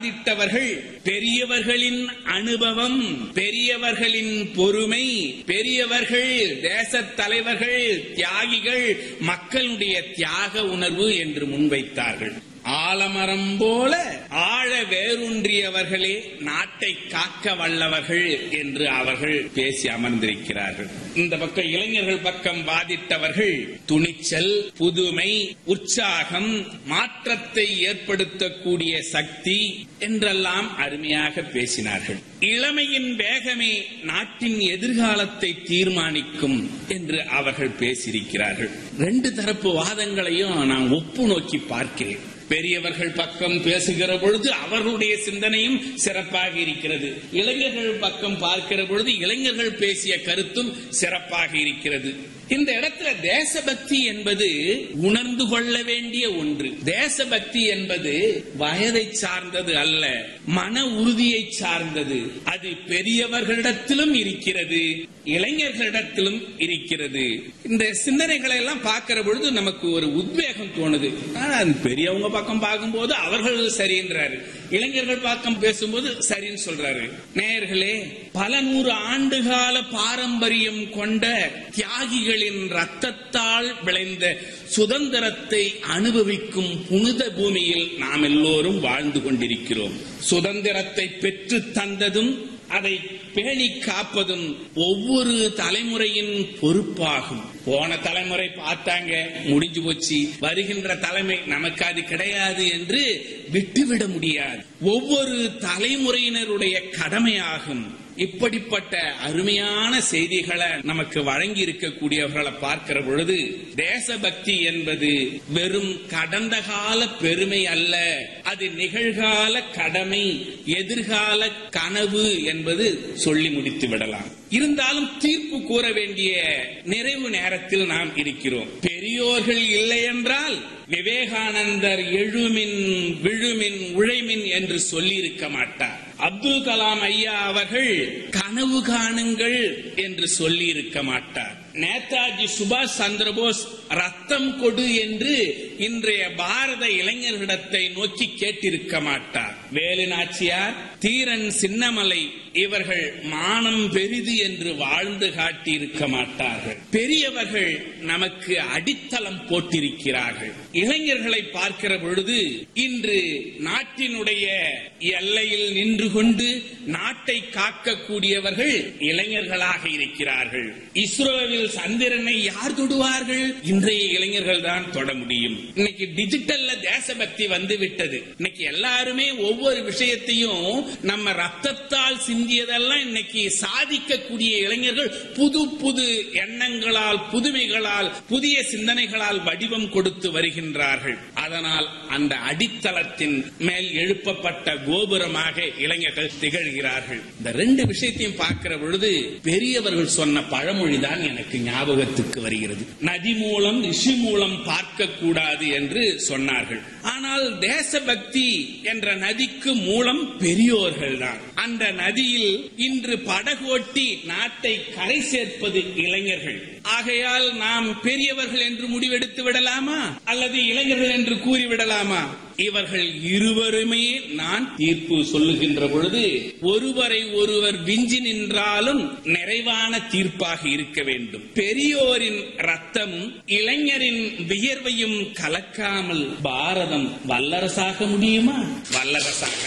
சாதித்தவர்கள் பெரியவர்களின் அனுபவம் பெரியவர்களின் பொறுமை பெரியவர்கள் தேசத் தலைவர்கள் தியாகிகள் மக்களுடைய தியாக உணர்வு என்று முன்வைத்தார்கள் ஆலமரம் போல ஆழ வேரூன்றியவர்களே நாட்டை காக்க வல்லவர்கள் என்று அவர்கள் பேசி அமர்ந்திருக்கிறார்கள் இந்த பக்கம் இளைஞர்கள் பக்கம் வாதிட்டவர்கள் துணிச்சல் புதுமை உற்சாகம் மாற்றத்தை ஏற்படுத்தக்கூடிய சக்தி என்றெல்லாம் அருமையாக பேசினார்கள் இளமையின் வேகமே நாட்டின் எதிர்காலத்தை தீர்மானிக்கும் என்று அவர்கள் பேசியிருக்கிறார்கள் ரெண்டு தரப்பு வாதங்களையும் நான் ஒப்பு நோக்கி பார்க்கிறேன் பெரியவர்கள் பக்கம் பேசுகிற பொழுது அவர்களுடைய சிந்தனையும் சிறப்பாக இருக்கிறது இளைஞர்கள் பக்கம் பார்க்கிற பொழுது இளைஞர்கள் பேசிய கருத்தும் சிறப்பாக இருக்கிறது இந்த இடத்துல தேசபக்தி என்பது உணர்ந்து கொள்ள வேண்டிய ஒன்று தேசபக்தி என்பது வயதை சார்ந்தது அல்ல மன உறுதியை சார்ந்தது அது பெரியவர்களிடத்திலும் இருக்கிறது இளைஞர்களிடத்திலும் இருக்கிறது இந்த சிந்தனைகளை எல்லாம் பார்க்கிற பொழுது நமக்கு ஒரு உத்வேகம் தோணுது ஆனா, அது பெரியவங்க பக்கம் பார்க்கும்போது அவர்கள் சரின்றாரு இளைஞர்கள் பக்கம் பேசும்போது சரின்னு சொல்றாரு நேயர்களே பல நூறு ஆண்டுகால பாரம்பரியம் கொண்ட தியாகிகளின் ரத்தத்தால் விளைந்த சுதந்திரத்தை அனுபவிக்கும் புனித பூமியில் நாம் எல்லோரும் வாழ்ந்து கொண்டிருக்கிறோம் சுதந்திரத்தை பெற்று தந்ததும் அதை பேணி காப்பதும் ஒவ்வொரு தலைமுறையின் பொறுப்பாகும் போன தலைமுறை பார்த்தாங்க முடிஞ்சு போச்சு வருகின்ற தலைமை நமக்கு அது கிடையாது என்று விட்டுவிட முடியாது ஒவ்வொரு தலைமுறையினருடைய கடமையாகும் இப்படிப்பட்ட அருமையான செய்திகளை நமக்கு வழங்கி இருக்கக்கூடியவர்களை பார்க்கிற பொழுது தேசபக்தி என்பது வெறும் கடந்த கால பெருமை அல்ல அது நிகழ்கால கடமை எதிர்கால கனவு என்பது சொல்லி முடித்து விடலாம் இருந்தாலும் தீர்ப்பு கூற வேண்டிய நிறைவு நேரத்தில் நாம் இருக்கிறோம் பெரியோர்கள் இல்லை என்றால் விவேகானந்தர் எழுமின் விழுமின் உழைமின் என்று சொல்லி இருக்க மாட்டார் அப்துல் கலாம் ஐயா அவர்கள் கனவு காணுங்கள் என்று சொல்லி இருக்க மாட்டார் நேதாஜி சுபாஷ் சந்திரபோஸ் ரத்தம் கொடு என்று இன்றைய பாரத இளைஞர்களிடத்தை நோக்கி கேட்டிருக்க மாட்டார் வேலு நாச்சியார் தீரன் சின்னமலை இவர்கள் மானம் பெரிது என்று வாழ்ந்து காட்டியிருக்க மாட்டார்கள் பெரியவர்கள் நமக்கு அடித்தளம் போட்டிருக்கிறார்கள் இளைஞர்களை பார்க்கிற பொழுது இன்று நாட்டினுடைய எல்லையில் நின்று கொண்டு நாட்டை காக்கக்கூடியவர்கள் இளைஞர்களாக இருக்கிறார்கள் இஸ்ரோவில் சந்திரனை யார் தொடுவார்கள் இன்றைய இளைஞர்கள் தான் தொட முடியும் இன்னைக்கு டிஜிட்டல்ல தேசபக்தி வந்து விட்டது இன்னைக்கு எல்லாருமே ஒவ்வொரு விஷயத்தையும் நம்ம ரத்தத்தால் சிந்தியதெல்லாம் இன்னைக்கு சாதிக்கக்கூடிய இளைஞர்கள் புது புது எண்ணங்களால் புதுமைகளால் புதிய சிந்தனைகளால் வடிவம் கொடுத்து வருகின்றார்கள் அதனால் அந்த அடித்தளத்தின் மேல் எழுப்பப்பட்ட கோபுரமாக இளைஞர்கள் திகழ்கிறார்கள் இந்த ரெண்டு விஷயத்தையும் பார்க்கிற பொழுது பெரியவர்கள் சொன்ன பழமொழிதான் எனக்கு ஞாபகத்துக்கு வருகிறது நதி மூலம் ரிஷி மூலம் பார்க்க கூடாது என்று சொன்னார்கள் ஆனால் தேசபக்தி என்ற நதிக்கு மூலம் பெரியோர்கள் தான் அந்த நதியில் இன்று படகோட்டி நாட்டை கரை சேர்ப்பது இளைஞர்கள் ஆகையால் நாம் பெரியவர்கள் என்று முடிவெடுத்து விடலாமா அல்லது இளைஞர்கள் என்று கூறிவிடலாமா இவர்கள் இருவருமே நான் தீர்ப்பு சொல்லுகின்ற பொழுது ஒருவரை ஒருவர் விஞ்சி நின்றாலும் நிறைவான தீர்ப்பாக இருக்க வேண்டும் பெரியோரின் ரத்தமும் இளைஞரின் வியர்வையும் கலக்காமல் பாரதம் வல்லரசாக முடியுமா வல்லரசாக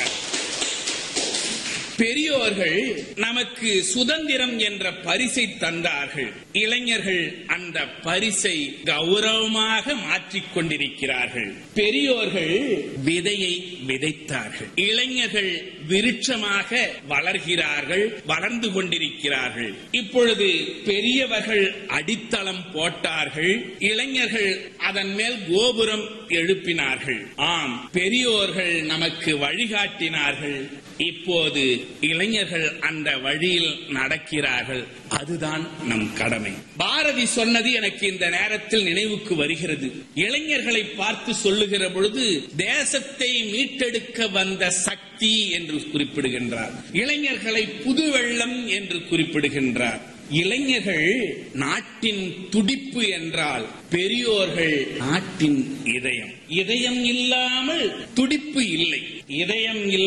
பெரியோர்கள் நமக்கு சுதந்திரம் என்ற பரிசை தந்தார்கள் இளைஞர்கள் அந்த பரிசை கௌரவமாக மாற்றிக் கொண்டிருக்கிறார்கள் பெரியோர்கள் விதையை விதைத்தார்கள் இளைஞர்கள் விருட்சமாக வளர்கிறார்கள் வளர்ந்து கொண்டிருக்கிறார்கள் இப்பொழுது பெரியவர்கள் அடித்தளம் போட்டார்கள் இளைஞர்கள் அதன் மேல் கோபுரம் எழுப்பினார்கள் ஆம் பெரியோர்கள் நமக்கு வழிகாட்டினார்கள் இப்போது இளைஞர்கள் அந்த வழியில் நடக்கிறார்கள் அதுதான் நம் கடமை பாரதி சொன்னது எனக்கு இந்த நேரத்தில் நினைவுக்கு வருகிறது இளைஞர்களை பார்த்து சொல்லுகிற பொழுது தேசத்தை மீட்டெடுக்க வந்த சக்தி என்று குறிப்பிடுகின்றார் இளைஞர்களை புது வெள்ளம் என்று குறிப்பிடுகின்றார் இளைஞர்கள் நாட்டின் துடிப்பு என்றால் பெரியோர்கள் நாட்டின் இதயம் இதயம் இல்லாமல் துடிப்பு இல்லை இதயம்